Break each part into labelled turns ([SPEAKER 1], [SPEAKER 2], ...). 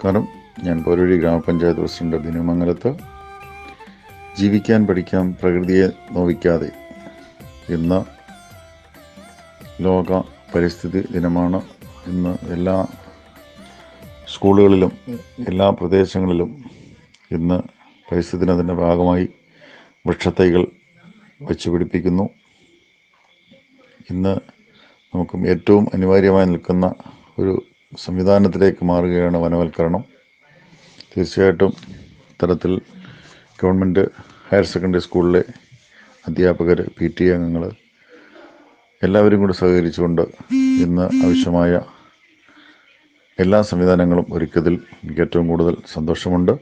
[SPEAKER 1] നമസ്കാരം ഞാൻ പോരൂരി ഗ്രാമപഞ്ചായത്ത് പ്രസിഡന്റ് ദിനമംഗലത്ത് ജീവിക്കാൻ പഠിക്കാം പ്രകൃതിയെ നോവിക്കാതെ ഇന്ന് ലോക പരിസ്ഥിതി ദിനമാണ് ഇന്ന് എല്ലാ സ്കൂളുകളിലും എല്ലാ പ്രദേശങ്ങളിലും ഇന്ന് പരിസ്ഥിതി ദിനത്തിൻ്റെ ഭാഗമായി വൃക്ഷത്തൈകൾ വെച്ച് പിടിപ്പിക്കുന്നു ഇന്ന് നമുക്ക് ഏറ്റവും അനിവാര്യമായി നിൽക്കുന്ന ഒരു സംവിധാനത്തിലേക്ക് മാറുകയാണ് വനവൽക്കരണം തീർച്ചയായിട്ടും ഇത്തരത്തിൽ ഗവൺമെൻറ് ഹയർ സെക്കൻഡറി സ്കൂളിലെ അധ്യാപകർ പി ടി എ അംഗങ്ങൾ എല്ലാവരും കൂടി സഹകരിച്ചുകൊണ്ട് ഇന്ന് ആവശ്യമായ എല്ലാ സംവിധാനങ്ങളും ഒരുക്കിയതിൽ എനിക്ക് ഏറ്റവും കൂടുതൽ സന്തോഷമുണ്ട്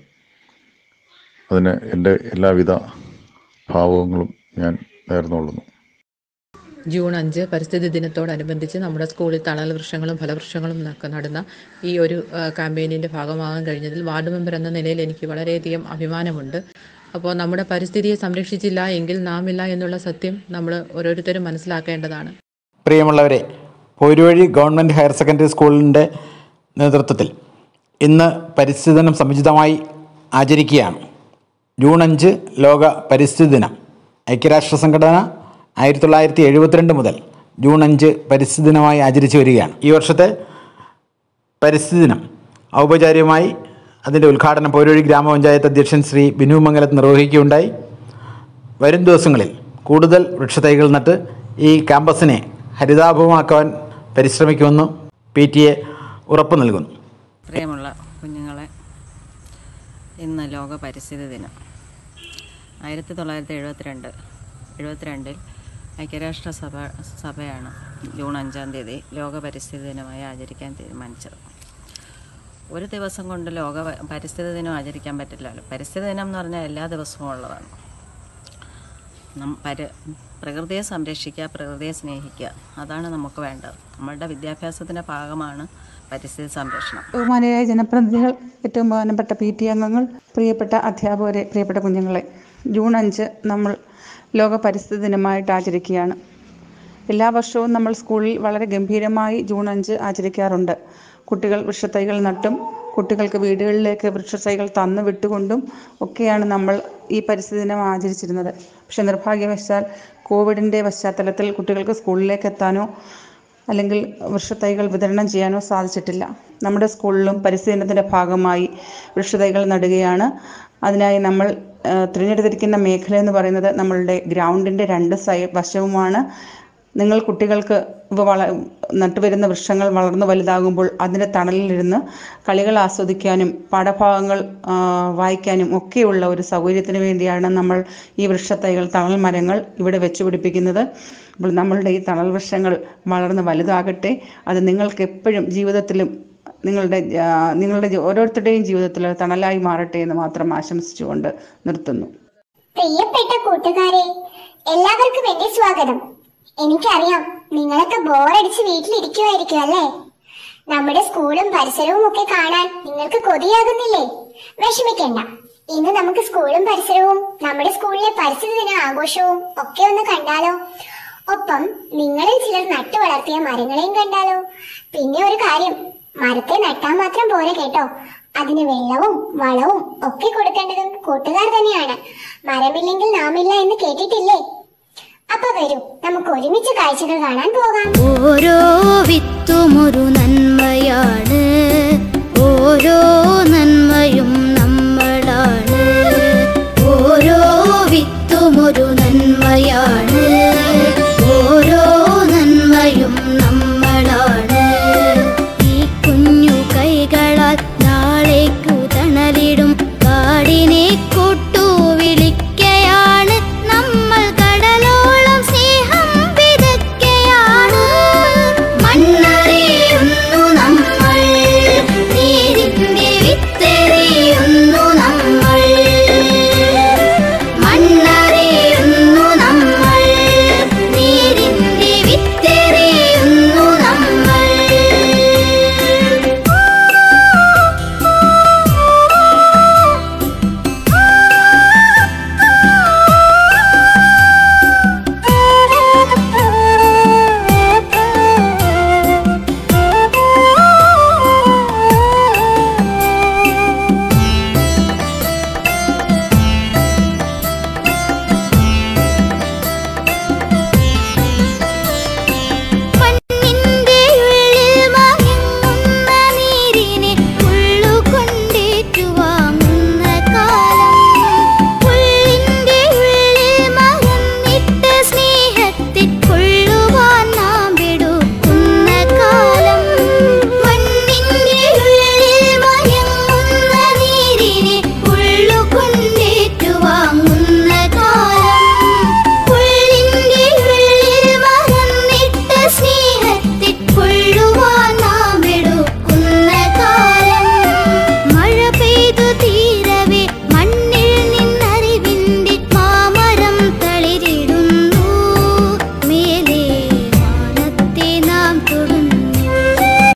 [SPEAKER 1] അതിന് എൻ്റെ എല്ലാവിധ ഭാവങ്ങളും ഞാൻ നേർന്നുകൊള്ളുന്നു
[SPEAKER 2] ജൂൺ അഞ്ച് പരിസ്ഥിതി ദിനത്തോടനുബന്ധിച്ച് നമ്മുടെ സ്കൂളിൽ തണൽ വൃക്ഷങ്ങളും ഫലവൃക്ഷങ്ങളും ഒക്കെ നടുന്ന ഈ ഒരു ക്യാമ്പയിനിൻ്റെ ഭാഗമാകാൻ കഴിഞ്ഞതിൽ വാർഡ് മെമ്പർ എന്ന നിലയിൽ എനിക്ക് വളരെയധികം അഭിമാനമുണ്ട് അപ്പോൾ നമ്മുടെ പരിസ്ഥിതിയെ സംരക്ഷിച്ചില്ല എങ്കിൽ നാം ഇല്ല എന്നുള്ള സത്യം നമ്മൾ ഓരോരുത്തരും മനസ്സിലാക്കേണ്ടതാണ്
[SPEAKER 3] പ്രിയമുള്ളവരെ പോരുവഴി ഗവൺമെൻറ് ഹയർ സെക്കൻഡറി സ്കൂളിൻ്റെ നേതൃത്വത്തിൽ ഇന്ന് പരിസ്ഥിതി ദിനം സമുചിതമായി ആചരിക്കുകയാണ് ജൂൺ അഞ്ച് ലോക പരിസ്ഥിതി ദിനം ഐക്യരാഷ്ട്ര സംഘടന ആയിരത്തി തൊള്ളായിരത്തി എഴുപത്തിരണ്ട് മുതൽ ജൂൺ അഞ്ച് പരിസ്ഥിതി ദിനമായി ആചരിച്ചു വരികയാണ് ഈ വർഷത്തെ പരിസ്ഥിതി ദിനം ഔപചാരികമായി അതിൻ്റെ ഉദ്ഘാടനം പോരുവഴി ഗ്രാമപഞ്ചായത്ത് അധ്യക്ഷൻ ശ്രീ ബിനു മംഗലത്ത് നിർവഹിക്കുകയുണ്ടായി വരും ദിവസങ്ങളിൽ കൂടുതൽ വൃക്ഷത്തൈകൾ നട്ട് ഈ ക്യാമ്പസിനെ ഹരിതാഭമാക്കാൻ പരിശ്രമിക്കുമെന്ന് പി ടി എ ഉറപ്പ് നൽകുന്നു
[SPEAKER 4] പ്രിയമുള്ള കുഞ്ഞുങ്ങളെ ഇന്ന് ലോക പരിസ്ഥിതി ദിനം ആയിരത്തി തൊള്ളായിരത്തി എഴുപത്തിരണ്ട് എഴുപത്തിരണ്ടിൽ ഐക്യരാഷ്ട്ര സഭ സഭയാണ് ജൂൺ അഞ്ചാം തീയതി ലോക പരിസ്ഥിതി ദിനമായി ആചരിക്കാൻ തീരുമാനിച്ചത് ഒരു ദിവസം കൊണ്ട് ലോക പ- പരിസ്ഥിതി ദിനം ആചരിക്കാൻ പറ്റില്ലല്ലോ പരിസ്ഥിതി ദിനം എന്ന് പറഞ്ഞാൽ എല്ലാ ദിവസവും ഉള്ളതാണ് നം പരി പ്രകൃതിയെ സംരക്ഷിക്കുക പ്രകൃതിയെ സ്നേഹിക്കുക അതാണ് നമുക്ക് വേണ്ടത് നമ്മളുടെ വിദ്യാഭ്യാസത്തിൻ്റെ ഭാഗമാണ് പരിസ്ഥിതി സംരക്ഷണം
[SPEAKER 5] ബഹുമാനരായ ജനപ്രതിനിധികൾ ഏറ്റവും ബഹുമാനപ്പെട്ട പി ടി അംഗങ്ങൾ പ്രിയപ്പെട്ട അധ്യാപകരെ പ്രിയപ്പെട്ട കുഞ്ഞുങ്ങളെ ജൂൺ അഞ്ച് നമ്മൾ ലോക പരിസ്ഥിതി ദിനമായിട്ട് ആചരിക്കുകയാണ് എല്ലാ വർഷവും നമ്മൾ സ്കൂളിൽ വളരെ ഗംഭീരമായി ജൂൺ അഞ്ച് ആചരിക്കാറുണ്ട് കുട്ടികൾ വൃക്ഷത്തൈകൾ നട്ടും കുട്ടികൾക്ക് വീടുകളിലേക്ക് വൃക്ഷത്തൈകൾ തന്നു വിട്ടുകൊണ്ടും ഒക്കെയാണ് നമ്മൾ ഈ പരിസ്ഥിതി ദിനം ആചരിച്ചിരുന്നത് പക്ഷെ നിർഭാഗ്യവശാൽ കോവിഡിൻ്റെ പശ്ചാത്തലത്തിൽ കുട്ടികൾക്ക് സ്കൂളിലേക്ക് എത്താനോ അല്ലെങ്കിൽ വൃക്ഷത്തൈകൾ വിതരണം ചെയ്യാനോ സാധിച്ചിട്ടില്ല നമ്മുടെ സ്കൂളിലും പരിസ്ഥിതി ദിനത്തിൻ്റെ ഭാഗമായി വൃക്ഷത്തൈകൾ നടുകയാണ് അതിനായി നമ്മൾ ആ, തിരഞ്ഞെടുത്തിരിക്കുന്ന മേഖല എന്ന് പറയുന്നത് നമ്മളുടെ ഗ്രൗണ്ടിൻ്റെ രണ്ട് സൈ വശവുമാണ് നിങ്ങൾ കുട്ടികൾക്ക് ഇവ വള നട്ടുവരുന്ന വൃക്ഷങ്ങൾ വളർന്നു വലുതാകുമ്പോൾ അതിൻ്റെ തണലിലിരുന്ന് കളികൾ ആസ്വദിക്കാനും പാഠഭാഗങ്ങൾ ആ, വായിക്കാനും ഒക്കെയുള്ള ഒരു സൗകര്യത്തിന് വേണ്ടിയാണ് നമ്മൾ ഈ വൃക്ഷത്തൈകൾ തണൽ മരങ്ങൾ ഇവിടെ വെച്ച് പിടിപ്പിക്കുന്നത് അപ്പോൾ നമ്മളുടെ ഈ തണൽ വൃക്ഷങ്ങൾ വളർന്ന് വലുതാകട്ടെ അത് നിങ്ങൾക്ക് എപ്പോഴും ജീവിതത്തിലും നിങ്ങളുടെ ആ, നിങ്ങളുടെ ജി- ഓരോരുത്തരുടെയും ജീവിതത്തിൽ തണലായി മാറട്ടെ എന്ന് മാത്രം ആശംസിച്ചുകൊണ്ട് നിർത്തുന്നു
[SPEAKER 6] പ്രിയപ്പെട്ട കൂട്ടുകാരെ എല്ലാവർക്കും എന്റെ സ്വാഗതം എനിക്കറിയാം നിങ്ങളൊക്കെ ബോറടിച്ച് വീട്ടിലിരിക്കുമായിരിക്കും അല്ലേ നമ്മുടെ സ്കൂളും പരിസരവും ഒക്കെ കാണാൻ നിങ്ങൾക്ക് കൊതിയാകുന്നില്ലേ വിഷമിക്കണ്ട ഇന്ന് നമുക്ക് സ്കൂളും പരിസരവും നമ്മുടെ സ്കൂളിലെ പരിസ്ഥിതി ദിന ആഘോഷവും ഒക്കെ ഒന്ന് കണ്ടാലോ ഒപ്പം നിങ്ങളിൽ ചിലർ നട്ടു വളർത്തിയ മരങ്ങളെയും കണ്ടാലോ പിന്നെ ഒരു കാര്യം മരത്തെ നട്ടാൽ മാത്രം പോരെ കേട്ടോ അതിന് വെള്ളവും വളവും ഒക്കെ കൊടുക്കേണ്ടതും കൂട്ടുകാർ തന്നെയാണ് മരമില്ലെങ്കിൽ നാമില്ല എന്ന് കേട്ടിട്ടില്ലേ അപ്പൊ വരൂ നമുക്ക് ഒരുമിച്ച് കാഴ്ചകൾ കാണാൻ പോകാം
[SPEAKER 7] ഓരോ വിത്തുമൊരു നന്മയാണ് ഓരോ നന്മയും നമ്മളാണ് ഓരോ വിത്തുമൊരു നന്മയാണ് ഓരോ നന്മയും നമ്മളാണ് ഈ കുഞ്ഞു കൈകളാൽ നാളേക്കു തണലിടും കാടിനെ കൊട്ടു വിളിക്കയാണ് നമ്മൾ കടലോളം സ്നേഹം വിതയ്ക്കയാണ് മണ്ണറിയുന്നു നമ്മൾ നീരിന്റെ വിത്തെറിയുന്നു നമ്മൾ മണ്ണറിയുന്നു എല്ലാം തൊടുന്ന